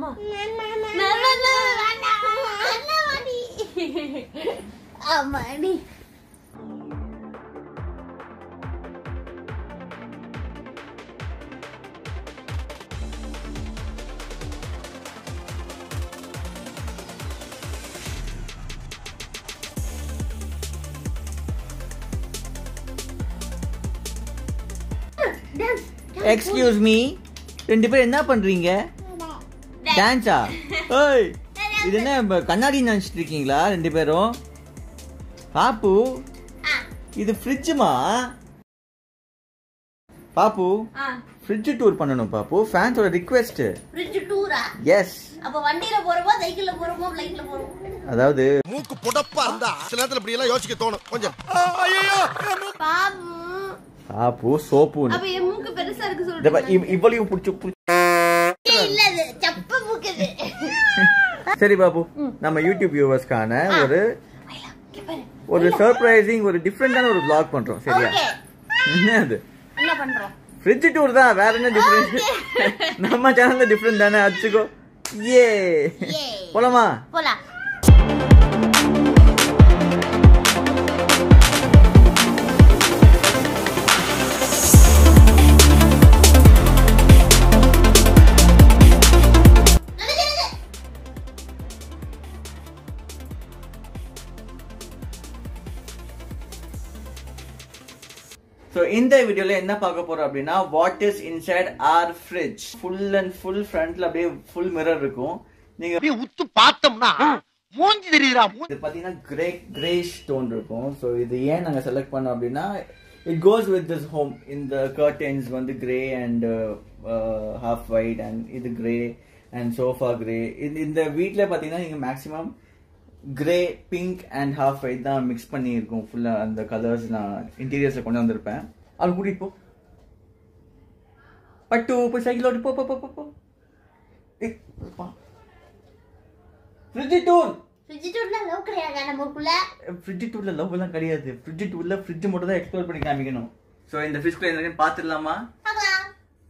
போலாமா ஆமாடி excuse me ரெண்டு பேரும் என்ன பண்றீங்க டான்ஸா ஏய் இது என்ன இப்ப கண்ணாடி நினைச்சிட்டு இருக்கீங்களா ரெண்டு பேரும் பாப்பு இது ஃப்ரிட்ஜுமா பாப்பு ஆ ஃப்ரிட்ஜ் டூர் பண்ணணும் பாப்பு ஃபேன்ஸோட ரிக்வெஸ்ட் ஃப்ரிட்ஜ் டூரா எஸ் அப்ப வண்டியில போறோமோ சைக்கிள்ல போறோமோ ஃப்ளைட்ல போறோமோ அதாவது மூக்கு புடப்பா இருந்தா சில நேரத்துல இப்படி எல்லாம் யோசிக்க தோணும் கொஞ்சம் ஐயோ பாபு பாப்பு சோப்பு அப்ப என் மூக்கு பெருசா இருக்கு இந்த சொல்றேன் பா- இவ்- இவ்வளவு பிடிச்சி இல்ல அது சப்ப மூக்குது சரி பாப்பு நம்ம யூடியூப் வியூவர்ஸ்க்கான ஒரு ஒரு சர்ப்ரைசிங் ஒரு டிஃப்ரெண்டான ஒரு vlog பண்றோம் சரியா ஓகே என்ன அது என்ன பண்றோம் ஃப்ரிட்ஜ் டூர் தான் வேற என்ன டிஃபரன்ஸ் நம்ம சேனல்ல டிஃபரெண்ட் தானே அச்சுக்கோ ஏ Yay. போலாமா போலாம் ஸோ இந்த வீடியோல என்ன பார்க்க போறோம் அப்படின்னா what is inside our fridge full and full ஃப்ரண்ட்ல அப்படியே ஃபுல் மிரர் இருக்கும் நீங்க அப்படியே உத்து பார்த்தோம்னா மூஞ்சி தெரியுதா இது பார்த்தீங்கன்னா கிரே கிரே ஸ்டோன் இருக்கும் ஸோ இது ஏன் நாங்கள் செலக்ட் பண்ணோம் அப்படின்னா it goes with this home இந்த கர்டன்ஸ் வந்து grey and half white and இது கிரே அண்ட் சோஃபா கிரே இது இந்த வீட்டில் பார்த்தீங்கன்னா நீங்கள் maximum grey pink and half white தான் மிக்ஸ் பண்ணி இருக்கும் ஃபுல்லாக அந்த கலர்ஸ் நான் இன்டீரியர்ஸில் கொண்டு வந்திருப்பேன் அது கூட்டிட்டு போ பட்டு போய் சைக்கிள் ஓடி போ போ போ, போ போ ஃப்ரிட்ஜ் டூர் ஃப்ரிட்ஜ் டூர்ல லவ் கிடையாது நமக்குள்ள ஃப்ரிட்ஜ் டூர்ல லவ் எல்லாம் கிடையாது ஃப்ரிட்ஜ் டூர்ல ஃப்ரிட்ஜ் மட்டும் தான் எக்ஸ்ப்ளோர் பண்ணி காமிக்கணும் ஸோ இந்த ஃபிஷ்குள்ள என்ன பார்த்துடலாமா பார்க்கலாம்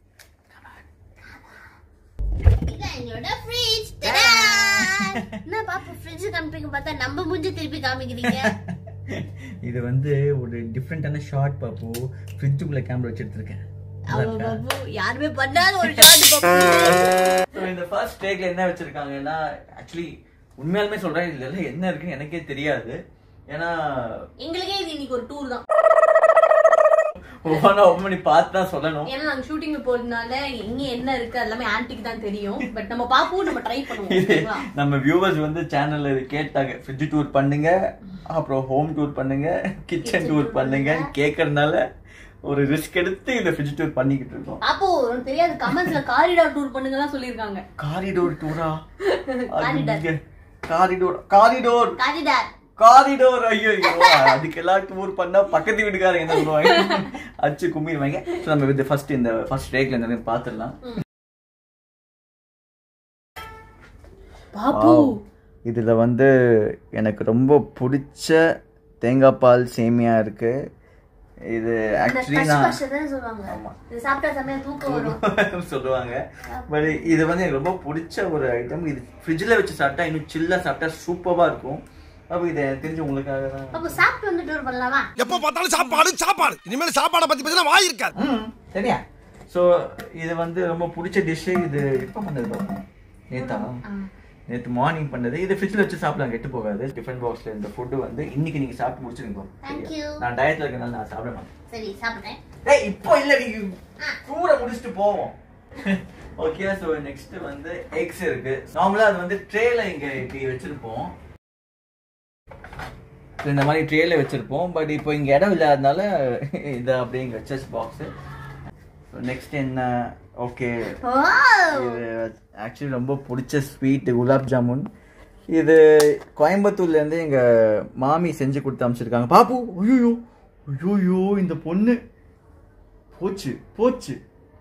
இதான் எங்களோட ஃப்ரிட்ஜ் என்ன பாப்பா ஃப்ரிட்ஜ் காமிப்பீங்க பார்த்தா நம்ம மூஞ்சி திருப்பி காமிக்கிறீங்க இது வந்து ஒரு டிஃப்ரெண்டான ஷார்ட் பாப்பு ஃப்ரிட்ஜுக்குள்ள கேமரா வச்சு எடுத்திருக்கேன் அவ பாப்பு யாருமே பண்ணாத ஒரு ஷாட் பாப்பு ஸோ இந்த ஃபர்ஸ்ட் டேக்ல என்ன வச்சிருக்காங்கன்னா ஆக்சுவலி உண்மையாலுமே சொல்றேன் இதுல எல்லாம் என்ன இருக்குன்னு எனக்கே தெரியாது ஏன்னா எங்களுக்கே இது இன்னைக்கு ஒரு டூர் தான் ஒவ்வொன்றா ஓப்பன் பண்ணி பார்த்து தான் சொல்லணும் ஏன்னா நாங்க ஷூட்டிங்ல போறதுனால எங்க என்ன இருக்கு அது எல்லாமே ஆன்டிக்கு தான் தெரியும் பட் நம்ம பாப்போம் நம்ம ட்ரை பண்ணுவோம் இது ஓகேவா? நம்ம வியூவர்ஸ் வந்து சேனல்ல இது கேட்டாங்க ஃப்ரிட்ஜ் டூர் பண்ணுங்க அப்புறம் ஹோம் டூர் பண்ணுங்க கிச்சன் டூர் பண்ணுங்க கேட்கறதுனால ஒரு ரிஸ்க் எடுத்து இந்த ஃப்ரிட்ஜ் டூர் பண்ணிக்கிட்டு இருக்கோம் பாப்பு உனக்கு தெரியாது கமெண்ட்ஸ்ல காரிடார் டூர் பண்ணுங்கலாம் சொல்லிருக்காங்க காரிடோர் டூரா corridor. Corridor corridor corridor corridor ஐயோ அதுக்கெல்லாம் டூர் பண்ணா பக்கத்து வீட்டுக்காரங்க என்ன சொல்லுவாங்க அச்சு கும்பிடுவாங்க ஸோ நம்ம இது ஃபர்ஸ்ட் இந்த ஃபர்ஸ்ட் டேக்ல இந்த பார்த்துடலாம் பாப்பு Wow. இதுல வந்து எனக்கு ரொம்ப பிடிச்ச தேங்காய் பால் சேமியா இருக்கு இது ஆக்சுவலி நான் சொல்லுவாங்க ஆமா. இது சாப்பிட்டா சமயம் தூக்கம் வரும் சொல்லுவாங்க பட் இது வந்து எனக்கு ரொம்ப பிடிச்ச ஒரு ஐட்டம் இது ஃப்ரிட்ஜில் வச்சு சாப்பிட்டா இன்னும் சில்லா சாப்பிட்டா சூப்பராக இருக்கும் அப்போ இது எனக்கு தெரிஞ்சு உங்களுக்காக தான் அப்போ சாப்பிட்டு வந்து டூர் பண்ணலாமா எப்ப பார்த்தாலும் சாப்பாடு சாப்பாடு இனிமேல் சாப்பாடை பத்தி பேசினா வாய் இருக்காது ம் சரியா ஸோ இது வந்து ரொம்ப பிடிச்ச டிஷ்ஷு இது எப்போ பண்ணது பாருங்க நேத்தா நேற்று மார்னிங் பண்ணது இது ஃப்ரிட்ஜில் வச்சு சாப்பிடலாம் கெட்டு போகாது டிஃபன் பாக்ஸில் இந்த ஃபுட்டு வந்து இன்னைக்கு நீங்கள் சாப்பிட்டு முடிச்சிருங்க Thank you. நான் டயட்டில் இருக்கனால நான் சாப்பிட மாட்டேன் சரி சாப்பிட்டேன் ஏய் இப்போ இல்ல நீ டூர முடிச்சுட்டு போவோம் ஓகே சோ நெக்ஸ்ட் வந்து எக்ஸ் இருக்கு நார்மலா அது வந்து ட்ரேல இங்க இப்படி வச்சிருப்போம் இந்த மாதிரி ட்ரேல வச்சிருப்போம் பட் இப்போ இங்க இடம் இல்லாதனால இதை அப்படியே இங்க வச்சஸ் பாக்ஸ் நெக்ஸ்ட் என்ன ஓகே இது ஆக்சுவலி ரொம்ப பிடிச்ச ஸ்வீட் குலாப் ஜாமுன் இது கோயம்புத்தூர்ல இருந்து எங்க மாமி செஞ்சு கொடுத்து அமைச்சிருக்காங்க பாப்பு ஐயோ ஐயோ இந்த பொண்ணு போச்சு போச்சு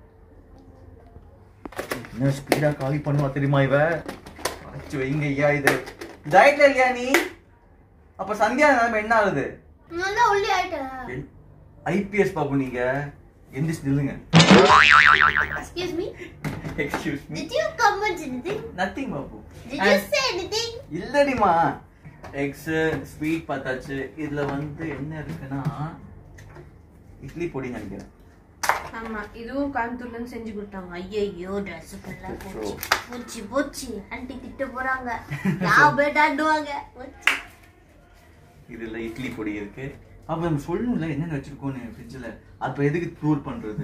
என்ன ஸ்பீடா காலி பண்ணுவா தெரியுமா இவ அச்சு வைங்க ஐயா இது டயட்ல இல்லையா நீ அப்ப சந்தியா நிலைமை என்ன ஆகுது நல்லா ஒல்லி ஆயிட்டேன் ஐபிஎஸ் பாப்பு நீங்க எந்திரிச்சு நில்லுங்க excuse me excuse me Did you comment anything? Nothing Babu Did you say anything? இல்லடிமா எக்ஸ் ஸ்வீட் பார்த்தாச்சு இதுல வந்து என்ன இருக்குன்னா இட்லி பொடி நினைக்கிறேன் ஆமா இதுவும் கோயம்புத்தூர்ல இருந்து செஞ்சு கொடுத்தாங்க ஐயோ ட்ரெஸ் ஃபுல்லா போச்சு போச்சு போச்சு ஆண்டி திட்ட போறாங்க நான் போயிட்டு ஆண்டுவாங்க போச்சு இதுல இட்லி பொடி இருக்கு அப்ப நம்ம சொல்லணும்ல என்னென்ன வச்சிருக்கோம்னு ஃப்ரிட்ஜ்ல அப்ப எதுக்கு ப்ரூவ் பண்றது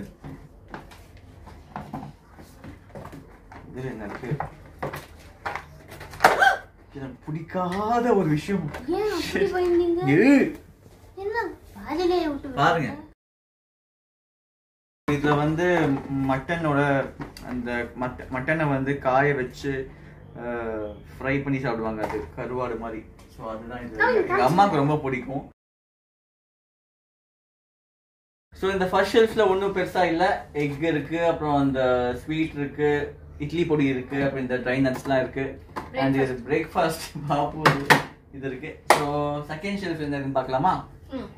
இதுல என்ன இருக்கு எனக்கு பிடிக்காத ஒரு விஷயம் ஏன் அப்படி போயிருந்தீங்க ஏய், என்ன பாதிலே விட்டு பாருங்க இதுல வந்து மட்டனோட அந்த மட்ட மட்டனை வந்து காய வச்சு ஃப்ரை பண்ணி சாப்பிடுவாங்க அது கருவாடு மாதிரி ஸோ அதுதான் இது எங்க அம்மாவுக்கு ரொம்ப பிடிக்கும் ஸோ இந்த ஃபர்ஸ்ட் ஷெல்ஃப்ல ஒன்றும் பெருசா இல்லை எக் இருக்கு அப்புறம் அந்த ஸ்வீட் இருக்கு இட்லி பொடி இருக்கு அப்புறம் இந்த ட்ரை நட்ஸ்லாம் இருக்கு அண்ட் இது பிரேக்ஃபாஸ்ட் பாப்பு இது இருக்கு ஸோ செகண்ட் ஷெல்ஃப் என்ன இருக்குன்னு பார்க்கலாமா ம்.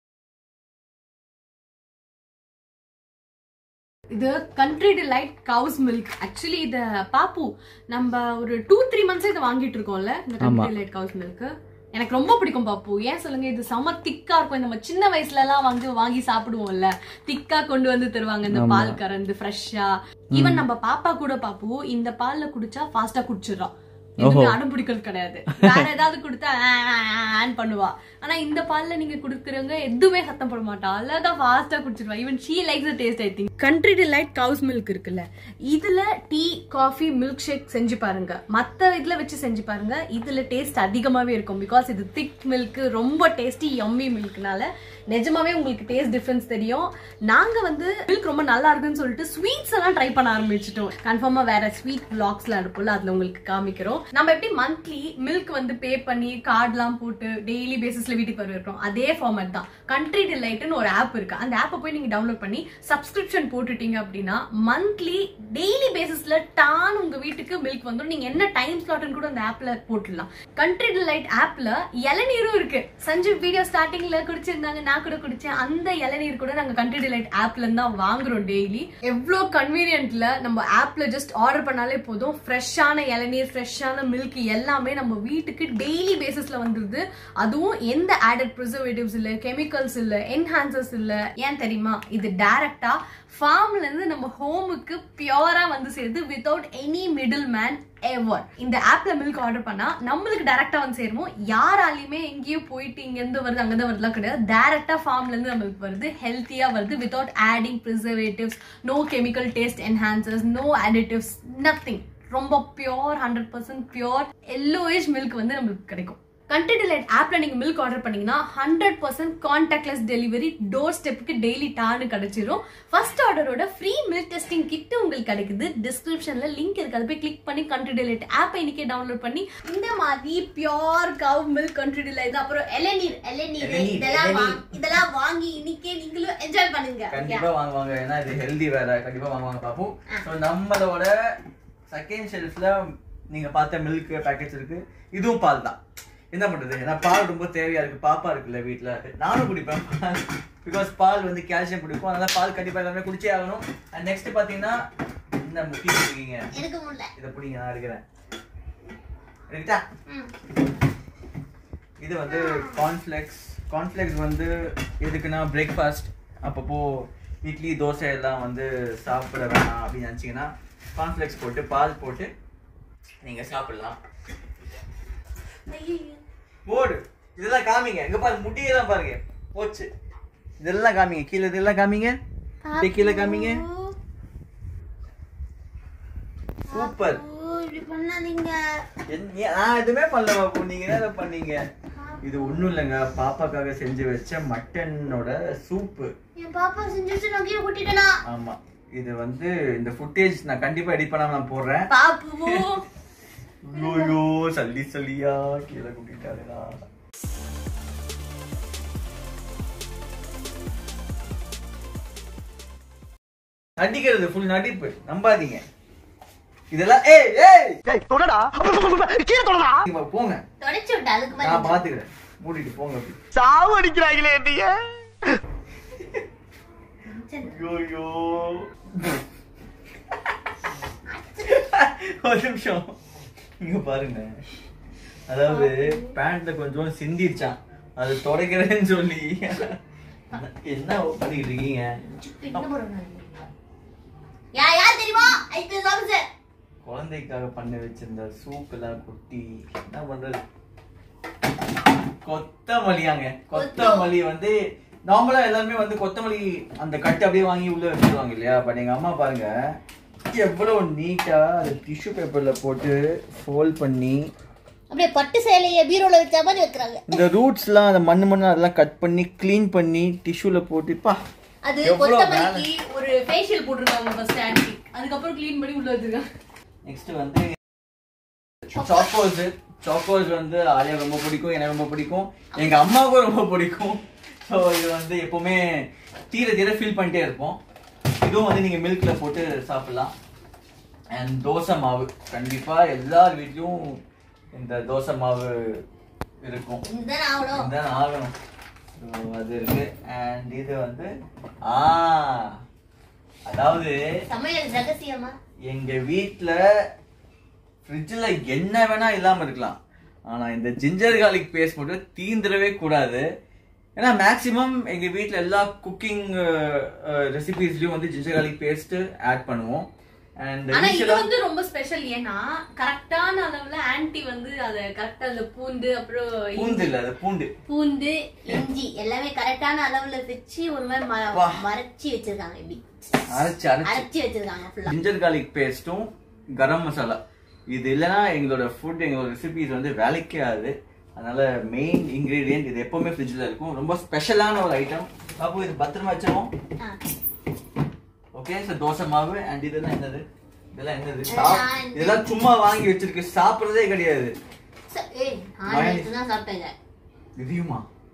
இது Country Delight cow's milk actually இத பாப்பு நம்ம ஒரு டூ த்ரீ மந்த்ஸ் இதை வாங்கிட்டு இருக்கோம்ல இந்த கண்ட்ரி டிலைட் கவுஸ் மில்க் எனக்கு ரொம்ப பிடிக்கும் பாப்பு ஏன் சொல்லுங்க இது செம திக்கா இருக்கும் நம்ம சின்ன வயசுல எல்லாம் வந்து வாங்கி சாப்பிடுவோம்ல திக்கா கொண்டு வந்து தருவாங்க இந்த பால் கறந்து ஃப்ரெஷ்ஷா ஈவன் நம்ம பாப்பா கூட பாப்பு இந்த பால்ல குடிச்சா ஃபாஸ்டா குடிச்சிடுறோம் எதுவுமே அடம் பிடிக்கிறது கிடையாது வேற ஏதாவது கொடுத்தா ஆ, ஆ, ஆ, ஆன்னு பண்ணுவா ஆனா இந்த பால்ல நீங்க குடுக்குறவங்க எதுவுமே சத்தம் போட மாட்டா அழகா ஃபாஸ்டா குடிச்சிருவா even she likes taste I think Country Delight cow's milk இருக்குல்ல இதுல டீ காஃபி மில்க் ஷேக் செஞ்சு பாருங்க மத்த இதுல வச்சு செஞ்சு பாருங்க இதுல டேஸ்ட் அதிகமாவே இருக்கும் பிகாஸ் இது திக் மில்க் ரொம்ப டேஸ்டி யம்மி மில்க்னால நிஜமாவே உங்களுக்கு டேஸ்ட் டிஃபரன்ஸ் தெரியும் நாங்க வந்து மில்க் ரொம்ப நல்லா இருக்குன்னு சொல்லிட்டு ஸ்வீட்ஸ் எல்லாம் ட்ரை பண்ண ஆரம்பிச்சிட்டோம் கன்ஃபார்மா வேற ஸ்வீட் பிளாக்ஸ்ல எடுப்போம்ல அதுல உங்களுக்கு காமிக்கிறோம் நம்ம எப்படி மந்த்லி மில்க் வந்து பே பண்ணி கார்ட்லாம் போட்டு டெய்லி பேசிஸ்ல வீட்டுக்கு வருவோம் அதே ஃபார்மேட் தான் கண்ட்ரி டிலைட்னு ஒரு ஆப் இருக்கு அந்த ஆப்பை போய் நீங்க டவுன்லோட் பண்ணி சப்ஸ்கிரிப்ஷன் போட்டுட்டீங்க அப்படின்னா மந்த்லி டெய்லி பேசிஸ்ல டான் உங்க வீட்டுக்கு மில்க் வந்துடும் நீங்க என்ன டைம் ஸ்லாட்னு கூட அந்த ஆப்ல போட்டுடலாம் கண்ட்ரி டிலைட் ஆப்ல இளநீரும் இருக்கு சஞ்சீவ் வீடியோ ஸ்டார்டிங்ல குடிச்சிருந்தாங்க நான் கூட குடிச்சேன் அந்த இளநீர் கூட நாங்க கண்ட்ரி டிலைட் ஆப்ல இருந்து தான் வாங்குறோம் டெய்லி எவ்வளோ கன்வீனியன்ட்ல நம்ம ஆப்ல ஜஸ்ட் ஆர்டர் பண்ணாலே போதும் ஃப்ரெஷ்ஷான இளநீர் ஃப்ரெஷ்ஷான மில்க் எல்லாமே நம்ம வீட்டுக்கு டெய்லி பேசிஸ்ல வந்துருது அதுவும் எந்த ஆடட் ப்ரிசர்வேட்டிவ்ஸ் இல்ல கெமிக்கல்ஸ் இல்ல என்ஹான்சர்ஸ் இல்ல ஏன் தெரியுமா இது டைரக்டா ஃபார்ம்ல இருந்து நம்ம ஹோமுக்கு பியூரா வந்து சேருது வித்தவுட் எனி மிடில் மேன் எவர் இந்த ஆப்ல மில்க் ஆர்டர் பண்ணா நம்மளுக்கு டைரக்டா வந்து சேருமோ யாராலையுமே எங்கேயும் போயிட்டு இங்க இருந்து வருது அங்க இருந்து வருதுலாம் கிடையாது டைரக்டா ஃபார்ம்ல இருந்து நம்மளுக்கு வருது ஹெல்த்தியா வருது without adding preservatives no chemical taste enhancers no additives nothing ரொம்ப pure hundred percent pure yellowish milk வந்து நம்மளுக்கு கிடைக்கும் கண்ட்ரி டிலைட் ஆப்ல நீங்க மில்க் ஆர்டர் பண்ணீங்கன்னா hundred percent contactless delivery door ஸ்டெப்புக்கு டெய்லி டான்னு கிடைச்சிரும் ஃபர்ஸ்ட் ஆர்டரோட ஃப்ரீ மில்க் டெஸ்டிங் கிட் உங்களுக்கு கிடைக்குது டிஸ்கிரிப்ஷன்ல லிங்க் இருக்கு அதை போய் கிளிக் பண்ணி கண்ட்ரி டிலைட் ஆப் இன்னைக்கே டவுன்லோட் பண்ணி இந்த மாதிரி pure cow milk Country Delight அப்புறம் இளநீர் இளநீர் இளநீர், இதெல்லாம் இளநீர். வாங்கி இதெல்லாம் வாங்கி இன்னைக்கே நீங்களும் என்ஜாய் பண்ணுங்க கண்டிப்பா வாங்குவாங்க ஏன்னா இது ஹெல்தி வேற கண்டிப்பா வாங்குவாங்க பாப்போம் ஸோ நம்மளோட செகண்ட் ஷெல்ஃப்ல நீங்க பார்த்த மில்க் பேக்கெட்ஸ் இருக்கு இதுவும் பால் தான் என்ன பண்றது ஏன்னா பால் ரொம்ப தேவையா இருக்கு பாப்பா இருக்குல்ல வீட்ல நானும் குடிப்பேன் பால் பிகாஸ் பால் வந்து கால்சியம் குடிக்கும் அதனால பால் கண்டிப்பா எல்லாமே குடிச்சே ஆகணும் அண்ட் நெக்ஸ்ட் பாத்தீங்கன்னா என்ன முக்கிய இருக்கீங்க எனக்கு முடியல இதை பிடிங்க நான் எடுக்கிறேன் எடுக்கிட்டா ம். இது வந்து கார்ன்ஃப்ளெக்ஸ் கார்ன்ஃப்ளெக்ஸ் வந்து எதுக்குன்னா பிரேக்ஃபாஸ்ட் அப்பப்போ இட்லி தோசை எல்லாம் வந்து சாப்பிட வேணாம் அப்படின்னு நினச்சிங்கன்னா கார்ன்ஃப்ளெக்ஸ் போட்டு பால் போட்டு நீங்கள் சாப்பிடலாம் ஐயையோ. போடு இதெல்லாம் காமிங்க இங்க பாருங்க முட்டியெல்லாம் பாருங்க போச்சு இதெல்லாம் காமிங்க கீழே இதெல்லாம் காமிங்க அப்படியே கீழே காமிங்க சூப்பர் ஓ, இப்படி பண்ணாதீங்க என்- ஏன் நான் எதுவுமே பண்ணல பாப்பு நீங்க என்ன இதை பண்ணீங்க இது ஒண்ணும் இல்லைங்க பாப்பாக்காக செஞ்சு வச்ச மட்டனோட சூப்பு என் பாப்பா செஞ்சு வச்சு நான் கீழே கொட்டிட்டேனா ஆமா இது வந்து இந்த ஃபுட்டேஜ் நான் கண்டிப்பா எடிட் பண்ணாம நான் போடுறேன் பாப்பு ஐயோ சல்லி சல்லியா கீழே கூட்டிட்டாருடா நடிக்கிறது ஃபுல் நடிப்பு நம்பாதீங்க இதெல்லாம் ஏய் ஏய் தொடடா கீழே தொடடா நீங்க போங்க தொடச்சு விட்டு அதுக்கு நான் மேல பாத்துக்கிறேன் மூடிட்டு போங்க அப்படி சாவு அடிக்கிறாங்களே என்னைய ஐயோ ஒரு நிமிஷம் இங்க பாருங்க அதாவது பேண்ட்ல கொஞ்சம் சிந்திருச்சான் அது தொடக்கிறேன்னு சொல்லி என்ன பண்ணிட்டு இருக்கீங்க என்ன பண்ணுறாங்க யா யார் தெரியுமா ஐபிஎஸ் ஆஃபீஸர் குழந்தைக்காக பண்ணி வச்சிருந்த சூப் எல்லாம் கொட்டி என்ன பண்றது கொத்தமல்லியாங்க கொத்தமல்லி வந்து நார்மலா எல்லாருமே வந்து கொத்தமல்லி அந்த கட்டு அப்படியே வாங்கி உள்ள வச்சிருவாங்க இல்லையா பட் எங்க அம்மா பாருங்க எவ்வளவு நீட்டா அது டிஷ்யூ பேப்பர்ல போட்டு ஃபோல்ட் பண்ணி அப்படியே பட்டு சேலையை பீரோல வச்ச மாதிரி வைக்கிறாங்க இந்த ரூட்ஸ்லாம் அந்த மண்ணு மண்ணு அதெல்லாம் கட் பண்ணி க்ளீன் பண்ணி டிஷ்யூல போட்டு பா அது எவ்வளவு கொத்தமல்லிக்கு ஒரு ஃபேஷியல் போட்டிருக்காங்க ஃபர்ஸ்ட் ஆன்டி அதுக்கப்புறம் க்ளீன் பண்ணி உள்ள வச்சிருக்காங்க நெக்ஸ்ட் வந்து சாக்கோஸ் சாக்கோஸ் வந்து ஆலியா ரொம்ப பிடிக்கும் எனக்கு ரொம்ப பிடிக்கும் எங்க அம்மாவுக்கும் ரொம்ப பிடிக்கும் ஸோ இது வந்து எப்பவுமே தீர தீர ஃபீல் பண்ணிட்டே இருப்போம் இதுவும் வந்து நீங்க மில்க்ல போட்டு சாப்பிடலாம் அண்ட் தோசை மாவு கண்டிப்பா எல்லார் வீட்லயும் இந்த தோசை மாவு இருக்கும் இந்த ஆகணும் இதுதான் ஆகணும் So, அது இருக்கு அண்ட் இது வந்து ஆ அதாவது சமையல் ரகசியமா எங்க வீட்ல ஃப்ரிட்ஜில் என்ன வேணா இல்லாம இருக்கலாம் ஆனா இந்த ஜிஞ்சர் கார்லிக் பேஸ்ட் மட்டும் தீந்துடவே கூடாது ஏன்னா மேக்ஸிமம் எங்க வீட்ல எல்லா குக்கிங் ரெசிபிஸ்லயும் வந்து ஜிஞ்சர் கார்லிக் பேஸ்ட் ஆட் பண்ணுவோம் அண்ட் ஆனா இது வந்து ரொம்ப ஸ்பெஷல் ஏன்னா கரெக்டான அளவுல ஆன்டி வந்து அத கரெக்டா அந்த பூண்டு அப்புறம் பூண்டு இல்ல அது பூண்டு பூண்டு இஞ்சி எல்லாமே கரெக்டான அளவுல வச்சு ஒரு மாதிரி ம- வா. மறைச்சி வச்சிருக்காங்க இப்படி அரைச்சு அரைச்சு அரைச்சி வச்சிருக்காங்க ஃபுல்லா ஜிஞ்சர் கார்லிக் பேஸ்ட்டும் கரம் மசாலா இது இல்லைன்னா எங்களோட ஃபுட் எங்களோட ரெசிபிஸ் வந்து வேலைக்கே ஆகுது அதனால மெயின் இன்கிரீடியன்ட் இது எப்பவுமே ஃப்ரிட்ஜில் இருக்கும் ரொம்ப ஸ்பெஷலான ஒரு ஐட்டம் பாப்பு இது பத்திரமா வச்சிருவோம் ஓகே சார் தோசை மாவு அண்ட் இதெல்லாம் என்னது இதெல்லாம் என்னது சாப்- இதெல்லாம் சும்மா வாங்கி வச்சிருக்கு சாப்பிடுறதே கிடையாது ஏய் நான் நேத்து தான் சாப்பிட்டேங்க இதையுமா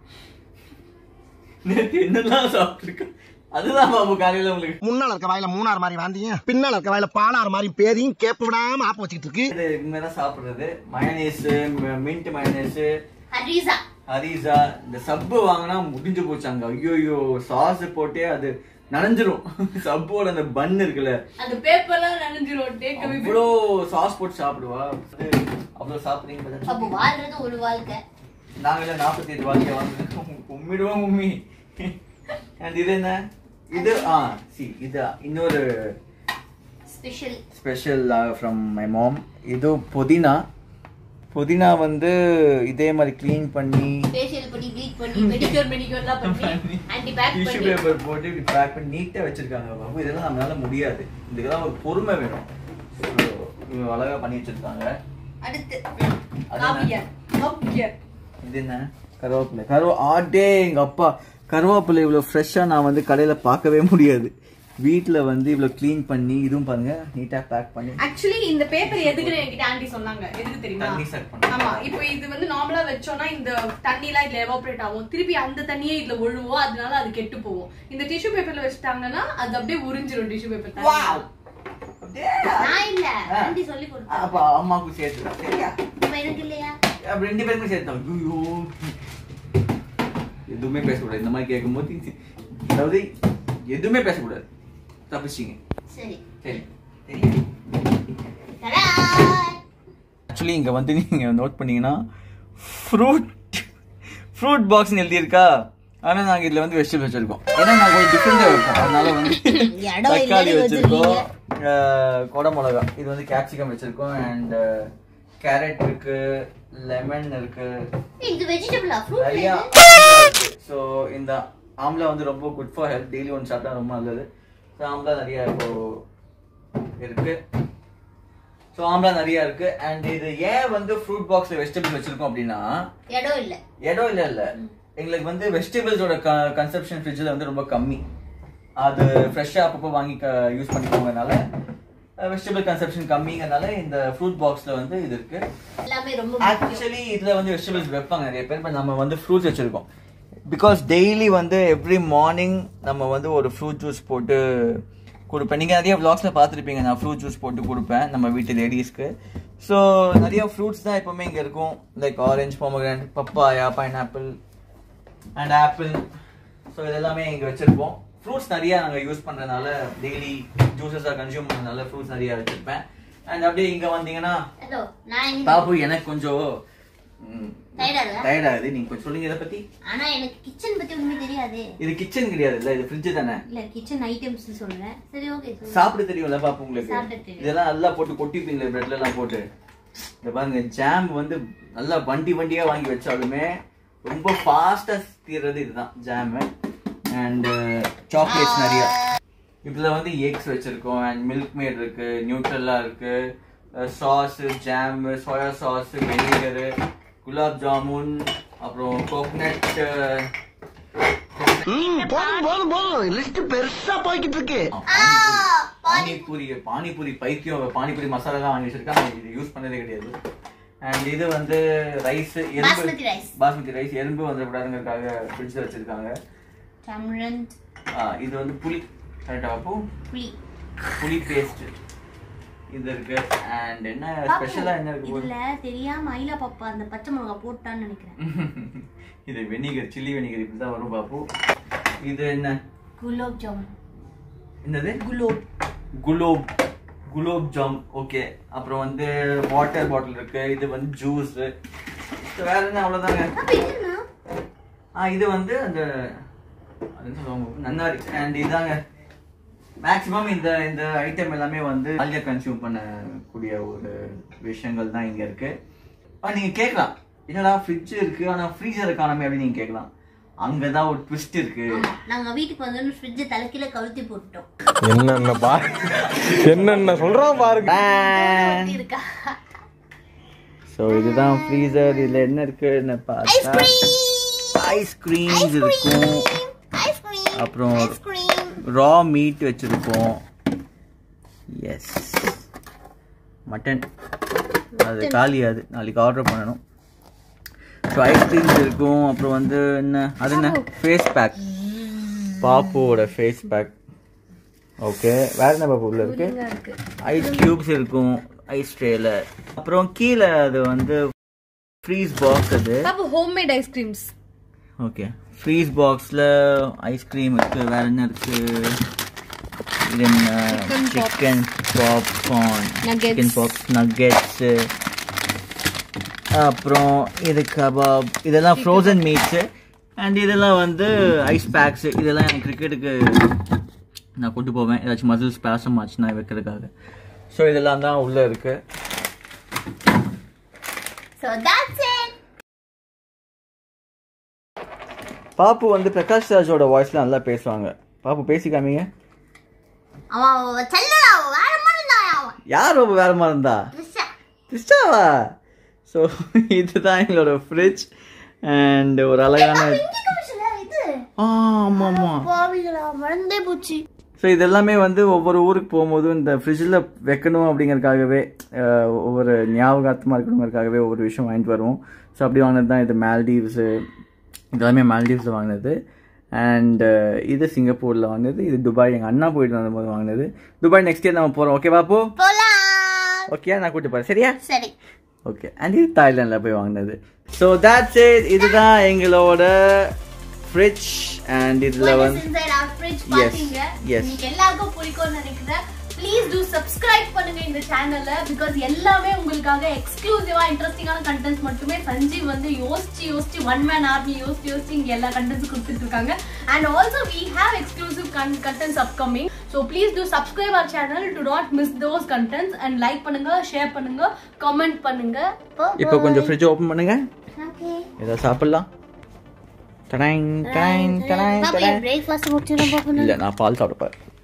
நேற்று என்னெல்லாம் சாப்பிட்டுருக்க அதுதான் பாபு காலையில உங்களுக்கு முன்னால இருக்க வாயில மூணாறு மாதிரி வாந்தியும் பின்னால இருக்க வாயில பாலாறு மாதிரி பேரையும் கேப்ப விடாம ஆப்ப வச்சுக்கிட்டு இருக்கு இது இனிமேதான் சாப்பிடுறது mayonnaise mint mayonnaise harissa harissa இந்த சப்பு வாங்கினா முடிஞ்சு போச்சு அங்க ஐயோ சாஸ் போட்டே அது நனைஞ்சிரும் சப்போட அந்த பன் இருக்குல்ல அந்த பேப்பர்லாம் நனைஞ்சிரும் டேக் அவ்வளோ சாஸ் போட்டு சாப்பிடுவா அது அவ்வளோ சாப்பிடுறீங்க பார்த்தா அப்போ வாழ்றது ஒரு வாழ்க்கை நாங்களே நாற்பத்தி எட்டு வாழ்க்கை வாழ்ந்துருக்கோம் உம்மிடுவோம் உம்மி அண்ட் இது என்ன இது ஆ சி இது இன்னொரு special special from my mom இது புதினா புதினா வந்து இதே மாதிரி க்ளீன் பண்ணி ஃபேஷியல் பண்ணி ப்ளீச் பண்ணி மெடிக்யூர் மெடிக்யூர்லாம் பண்ணி ஆன்டி பேக் டிஷ்யூ பண்ணி பேப்பர் போட்டு இப்படி பேக் பண்ணி நீட்டாக வச்சிருக்காங்க பாபு இதெல்லாம் நம்மளால முடியாது இதுக்கெல்லாம் ஒரு பொறுமை வேணும் So, இவங்க அழகா பண்ணி வச்சிருக்காங்க அடுத்து அது என்ன? காபியர் காபியர் இது என்ன கருவேப்பிலை கருவ ஆடே எங்க அப்பா கருவேப்பிலை இவ்வளோ ஃப்ரெஷ்ஷாக நான் வந்து கடையில் பார்க்கவே முடியாது வீட்டில் வந்து இவ்வளோ க்ளீன் பண்ணி இதுவும் பாருங்க நீட்டாக பேக் பண்ணி ஆக்சுவலி இந்த பேப்பர் எதுக்குன்னு என்கிட்ட ஆண்டி சொன்னாங்க எதுக்கு தெரியுமா தண்ணி set பண்ண. ஆமா இப்போ இது வந்து நார்மலா வச்சோம்னா இந்த தண்ணி எல்லாம் இதுல எவாபரேட் ஆகும் திருப்பி அந்த தண்ணியே இதுல ஒழுவும் அதனால அது கெட்டு போகும் இந்த டிஷ்யூ பேப்பர்ல வச்சுட்டாங்கன்னா அது அப்படியே உறிஞ்சிரும் டிஷ்யூ பேப்பர் Wow. அப்படியே. நான் இல்ல ஆ. ஆண்டி சொல்லி கொடுத்தா அப்ப அம்மாவுக்கு சேர்த்து சரியா இப்ப எனக்கு இல்லையா அப்ப ரெண்டு பேருக்கும் சேர்த்தோம் ஐயோ எதுவுமே பேசக்கூடாது இந்த மாதிரி கேட்கும்போது அதாவது எதுவுமே பேசக்கூடாது தப்பிச்சிங்க சரி சரி சரி தடா ஆக்சுவலி இங்கே வந்து நீங்கள் நோட் பண்ணீங்கன்னா ஃப்ரூட் ஃப்ரூட் பாக்ஸ்னு எழுதியிருக்கா ஆனால் நாங்கள் இதில் வந்து வெஜிடபிள் வச்சுருக்கோம் ஏன்னா நாங்கள் கொஞ்சம் டிஃப்ரெண்ட்டாக வைப்போம் அதனால வந்து இடம் தக்காளி இல்லைன்னு வச்சுருக்கோம் கொடை மிளகா இது வந்து கேப்சிகம் வச்சுருக்கோம் அண்ட் கேரட் இருக்கு லெமன் இருக்கு இது வெஜிடபிளா நிறையா ஃப்ரூட் ஸோ இந்த ஆம்லா வந்து ரொம்ப குட் ஃபார் ஹெல்த் டெய்லி ஒன்று சாப்பிட்டா ரொம்ப நல்லது ஸோ ஆம்லா நிறையா இப்போ இருக்கு ஸோ ஆம்லா நிறையா இருக்கு அண்ட் இது ஏன் வந்து ஃப்ரூட் பாக்ஸில் வெஜிடபிள் வச்சிருக்கோம் அப்படின்னா இடம் இல்ல இடம் இல்லை இல்லை எங்களுக்கு வந்து வெஜிடபிள்ஸோட கன்சப்ஷன் ஃப்ரிட்ஜில் வந்து ரொம்ப கம்மி அது ஃப்ரெஷ்ஷாக அப்பப்போ வாங்கி யூஸ் பண்ணிக்கோங்கனால வெஜிடபிள் கன்சப்ஷன் கம்மிங்கிறனால இந்த ஃப்ரூட் பாக்ஸில் வந்து இது இருக்கு எல்லாமே ரொம்ப முக்கியம். ஆக்சுவலி இதுல வந்து வெஜிடபிள்ஸ் வைப்பாங்க நிறைய பேர் but நம்ம வந்து ஃப்ரூட்ஸ் வச்சிருக்கோம் பிகாஸ் டெய்லி வந்து எவ்ரி மார்னிங் நம்ம வந்து ஒரு ஃப்ரூட் ஜூஸ் போட்டு கொடுப்பேன் நீங்கள் நிறைய vlogsல பார்த்துருப்பீங்க நான் ஃப்ரூட் ஜூஸ் போட்டு கொடுப்பேன் நம்ம வீட்டு லேடிஸ்க்கு ஸோ நிறைய ஃப்ரூட்ஸ் தான் எப்பவுமே இங்கே இருக்கும் like orange pomegranate papaya pineapple and apple so இதெல்லாமே இங்கே வச்சுருப்போம் ஃப்ரூட்ஸ் நிறைய நாங்கள் யூஸ் பண்ணுறதுனால டெய்லி ஜூஸஸாக கன்சியூம் பண்ணுறதுனால ஃப்ரூட்ஸ் நிறைய வச்சுருப்பேன் அண்ட் அப்படியே இங்க வந்தீங்கன்னா ஹலோ நான் இங்க பாப்பு எனக்கு கொஞ்சம் tired ஆகுதா? டயர்ட் ஆகுது நீங்க கொஞ்சம் சொல்லுங்க இதை பத்தி ஆனா எனக்கு கிச்சன் பத்தி ஒண்ணுமே தெரியாது இது கிச்சன் கிடையாது இல்ல இது ஃப்ரிட்ஜ் தானே இல்ல கிச்சன் ஐட்டம்ஸ் சொல்றேன் சரி ஓகே சாப்பிட தெரியும்ல பாப்பு உங்களுக்கு சாப்பிட தெரியும். இதெல்லாம் நல்லா போட்டு கொட்டிப்பீங்களே பிரெட்ல எல்லாம் போட்டு இந்த பாருங்க ஜாம் வந்து நல்லா வண்டி வண்டியா வாங்கி வச்சாலுமே ரொம்ப ஃபாஸ்டா தீர்றது இதுதான் ஜாம் அண்ட் சாக்லேட்ஸ் நிறைய இதுல வந்து எக்ஸ் வச்சிருக்கோம் அண்ட் மில்க் மேட் இருக்கு நியூட்ரல்லா இருக்கு sauce jam soya sauce vinegar gulab jamun அப்புறம் கோகனட் ம், போதும் போதும் போதும் லிஸ்ட் பெருசா போய்கிட்டு இருக்கு பானிபூரி பானிபூரி பைத்தியம் பானிபூரி மசாலா தான் வாங்கி வச்சிருக்காங்க இது யூஸ் பண்ணதே கிடையாது அண்ட் இது வந்து ரைஸ் எறும்பு பாஸ்மதி rice. பாஸ்மதி ரைஸ் எறும்பு வந்துடக்கூடாதுங்கிறதுக்காக ஃப்ரிட்ஜில் வச்சிருக்காங்க தமிழன் ஆ, இது வந்து புளி கரெக்டா பாப்பு புளி புளி பேஸ்ட் இது இருக்கு அண்ட் என்ன ஸ்பெஷலா என்ன இருக்கு போகுது இதுல தெரியாம ஐலா பாப்பா அந்த பச்சை மிளகா போட்டான்னு நினைக்கிறேன் இது வெனிகர் சில்லி வெனிகர் இப்படி தான் வரும் பாப்பு இது என்ன குலோப் ஜாமுன் என்னது குலோப் குலோப் குலோப் ஜாம் ஓகே அப்புறம் வந்து வாட்டர் பாட்டில் இருக்கு இது வந்து ஜூஸ் வேற என்ன அவ்வளவுதாங்க அப்ப இது என்ன? ஆ இது வந்து அந்த அது என்ன சொல்லுவாங்க நன்னாரி அண்ட் இதாங்க மேக்ஸிமம் இந்த இந்த ஐட்டம் எல்லாமே வந்து ஆலியா கன்சியூம் பண்ணக்கூடிய ஒரு விஷயங்கள் தான் இங்க இருக்கு ஆ நீங்க கேட்கலாம் என்னடா ஃப்ரிட்ஜ் இருக்கு ஆனா ஃப்ரீசர் காணாமே அப்படின்னு நீங்க கேட்கலாம் அங்கதான் ஒரு ட்விஸ்ட் இருக்கு ஆமா நாங்க வீட்டுக்கு வந்தோன்னு ஃப்ரிட்ஜ் தலைக்கீழ கவுத்தி போட்டோம் என்னென்ன பா என்னென்ன சொல்றான் பாருங்க கவுத்தி இருக்கா ஸோ இதுதான் ஃப்ரீசர் இதுல என்ன இருக்குன்னு பார்த்தா ஐஸ்கிரீம்ஸ் இருக்கும் ஐஸ்கிரீம் அப்புறம் ஐஸ்கிரீம் ரா மீட் வச்சிருக்கோம் எஸ் மட்டன் அது காலியாது நாளைக்கு ஆர்டர் பண்ணணும் ஸோ ஐஸ்கிரீம்ஸ் இருக்கும் அப்புறம் வந்து என்ன அது என்ன ஃபேஸ் பேக் பாப்புவோட ஃபேஸ் பேக் ஓகே வேற என்ன பாப்பு உள்ள இருக்கு ஐஸ் கியூப்ஸ் இருக்கும் ஐஸ் ட்ரேல அப்புறம் கீழே அது வந்து ஃப்ரீஸ் பாக்ஸ் அது பாப்பு ஹோம்மேட் ஐஸ்கிரீம்ஸ் ஓகே ஃப்ரீஸ் பாக்ஸில் ஐஸ்கிரீம் இருக்கு வேற என்ன இருக்கு இது என்ன chicken popcorn Nuggets. Chicken pop nuggets அப்புறம் இது கபாப் இதெல்லாம் ஃப்ரோசன் மீட்ஸு அண்ட் இதெல்லாம் வந்து ஐஸ் பேக்ஸ் இதெல்லாம் எனக்கு கிரிக்கெட்டுக்கு நான் கொண்டு போவேன் ஏதாச்சும் மசில்ஸ் பேசம் ஆச்சுன்னா வைக்கிறதுக்காக ஸோ இதெல்லாம் தான் உள்ளே இருக்குது சோ தட்ஸ் இட் பாப்பு வந்து பிரகாஷ் ராஜோட வாய்ஸ்ல நல்லா பேசுவாங்க பாப்பு பேசி காமிங்க அவன் செல்லடா அவன் வேற மாதிரி இருந்தான் அவன் யார் பாப்பு வேற மாதிரி இருந்தா த்ரிஷா. கிறிஸ்டாவா ஸோ இதுதான் எங்களோட ஃப்ரிட்ஜ் அண்ட் ஒரு அழகான இங்க காமிச்சல இது ஆ, ஆமா ஆமா பாவிகளா மறந்தே போச்சு ஸோ இது எல்லாமே வந்து ஒவ்வொரு ஊருக்கு போகும்போது இந்த ஃப்ரிட்ஜில் வைக்கணும் அப்படிங்கறதுக்காகவே அஹ், ஒவ்வொரு ஞாபகார்த்தமாக இருக்கணுங்கிறதுக்காகவே ஒவ்வொரு விஷயம் வாங்கிட்டு வருவோம் ஸோ அப்படி வாங்கினது தான் இது மால்டீவ்ஸு இதெல்லாமே மால்டீவ்ஸில் வாங்கினது அண்ட் இது சிங்கப்பூரில் வாங்கினது இது துபாய் எங்கள் அண்ணா போயிட்டு வந்தபோது வாங்கினது துபாய் நெக்ஸ்ட் இயர் நம்ம போகிறோம் ஓகே பாப்போ போலாம் ஓகே நான் கூட்டி போகிறேன் சரியா சரி ஓகே அண்ட் இது தாய்லாண்டில் போய் வாங்கினது ஸோ that's it இதுதான் எங்களோட ஃப்ரிட்ஜ் அண்ட் இதில் What is வந்து inside our fridge Yes, பாத்தீங்க yes. இன்னைக்கு எல்லாருக்கும் பிடிக்கும்னு நினைக்கிறேன் ப்ளீஸ் டூ சப்ஸ்கிரைப் பண்ணுங்க இந்த சேனல்ல பிகாஸ் எல்லாமே உங்களுக்காக எக்ஸ்க்ளூசிவா இன்ட்ரெஸ்டிங்கான கண்டென்ட்ஸ் மட்டுமே சஞ்சீவ் வந்து யோசிச்சு யோசிச்சு ஒன் மேன் ஆர்மி யோசிச்சு யோசிச்சு இங்க எல்லா கண்டென்ட்ஸ் கொடுத்துட்டு இருக்காங்க and also we have exclusive contents upcoming so please do subscribe our channel to not miss those contents and like பண்ணுங்க ஷேர் பண்ணுங்க கமெண்ட் பண்ணுங்க இப்போ கொஞ்சம் ஃப்ரிட்ஜ் ஓப்பன் பண்ணுங்க ஓகே ஏதாவது சாப்பிடலாம் டடாங் டடாங் டடாங் டடாங் பிரேக்ஃபாஸ்ட் முடிச்சிடும் இல்லை நான் பால் சாப்பிட போறேன்